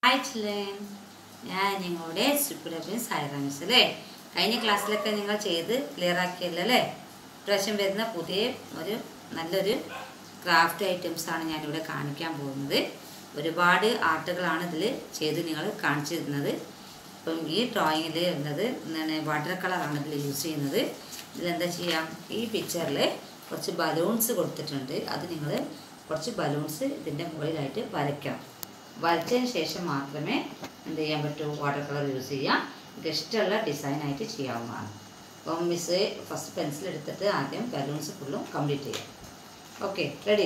hi ചില്ലേൻ ഞാൻ നിങ്ങളുടെ സുപ്രഭി സായിറാമിസ് അല്ലേ കഴിഞ്ഞ ക്ലാസ്സിലൊക്കെ നിങ്ങൾ ചെയ്ത് ക്ലിയർ ആക്കിയല്ലോ അല്ലേ ഇപ്രാവശ്യം വരുന്ന പുതിയ ഒരു നല്ലൊരു ക്രാഫ്റ്റ് ഐറ്റംസ് ആണ് ഞാനിവിടെ കാണിക്കാൻ പോകുന്നത് ഒരുപാട് ആർട്ടുകളാണ് ഇതിൽ ചെയ്ത് നിങ്ങൾ കാണിച്ചു തരുന്നത് ഇപ്പം ഈ ഡ്രോയിങ്ങിൽ വരുന്നത് എന്താണ് വാട്ടർ കളറാണ് ഇതിൽ യൂസ് ചെയ്യുന്നത് ഇതിലെന്താ ചെയ്യാം ഈ പിക്ചറിൽ കുറച്ച് ബലൂൺസ് കൊടുത്തിട്ടുണ്ട് അത് നിങ്ങൾ കുറച്ച് ബലൂൺസ് ഇതിൻ്റെ മുകളിലായിട്ട് വരയ്ക്കണം വരച്ചതിന് ശേഷം മാത്രമേ എന്ത് ചെയ്യാൻ പറ്റൂ വാട്ടർ കളർ യൂസ് ചെയ്യാം ഇത് ഇഷ്ടമുള്ള ഡിസൈനായിട്ട് ചെയ്യാവുന്നതാണ് അപ്പം മിസ് ഫസ്റ്റ് പെൻസിൽ എടുത്തിട്ട് ആദ്യം ബലൂൺസ് ഫുള്ളും കംപ്ലീറ്റ് ചെയ്യാം ഓക്കെ റെഡി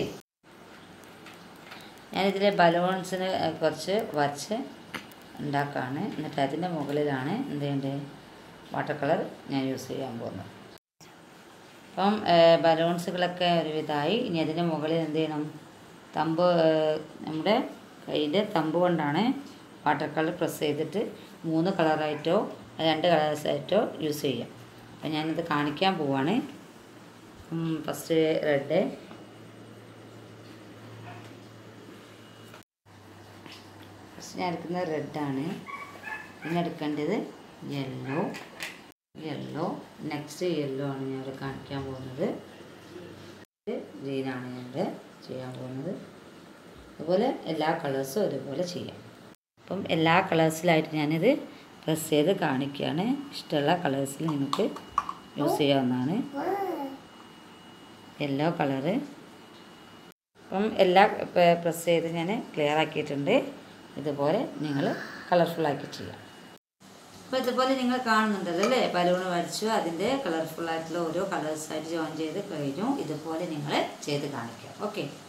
ഞാനിതിൽ ബലൂൺസിന് കുറച്ച് വരച്ച് ഉണ്ടാക്കുകയാണ് എന്നിട്ട് അതിൻ്റെ മുകളിലാണ് എന്ത് ചെയ്യേണ്ടത് വാട്ടർ കളർ ഞാൻ യൂസ് ചെയ്യാൻ പോകുന്നത് അപ്പം ബലൂൺസുകളൊക്കെ ഒരുവിധമായി ഇനി അതിൻ്റെ മുകളിൽ എന്ത് ചെയ്യണം തമ്പ് ഏഹ്, നമ്മുടെ കയ്യിൻ്റെ തമ്പ് കൊണ്ടാണ് വാട്ടർ കളർ പ്രസ് ചെയ്തിട്ട് മൂന്ന് കളറായിട്ടോ രണ്ട് കളേഴ്സായിട്ടോ യൂസ് ചെയ്യാം അപ്പം ഞാനിത് കാണിക്കാൻ പോവാണ് ഫസ്റ്റ് റെഡ് ഫസ്റ്റ് ഞാൻ എടുക്കുന്നത് റെഡാണ് പിന്നെ എടുക്കേണ്ടത് യെല്ലോ യെല്ലോ നെക്സ്റ്റ് യെല്ലോ ആണ് ഞാൻ ഇവിടെ കാണിക്കാൻ പോകുന്നത് ഗ്രീനാണ് ഞാൻ ഇവിടെ ചെയ്യാൻ പോകുന്നത് അതുപോലെ എല്ലാ കളേഴ്സും ഒരുപോലെ ചെയ്യാം അപ്പം എല്ലാ കളേഴ്സിലായിട്ട് ഞാനിത് പ്രസ് ചെയ്ത് കാണിക്കുകയാണ് ഇഷ്ടമുള്ള കളേഴ്സിൽ നിങ്ങൾക്ക് യൂസ് ചെയ്യാവുന്നതാണ് യെല്ലോ കളറ് അപ്പം എല്ലാ പ്രസ് ചെയ്ത് ഞാൻ ക്ലിയർ ആക്കിയിട്ടുണ്ട് ഇതുപോലെ നിങ്ങൾ കളർഫുള്ളാക്കി ചെയ്യാം അപ്പോൾ ഇതുപോലെ നിങ്ങൾ കാണുന്നുണ്ടല്ലോ അല്ലേ ബലൂൺ വരച്ചു അതിൻ്റെ കളർഫുൾ ആയിട്ടുള്ള ഓരോ കളേഴ്സായിട്ട് ജോയിൻ ചെയ്ത് കഴിഞ്ഞു ഇതുപോലെ നിങ്ങൾ ചെയ്ത് കാണിക്കാം ഓക്കെ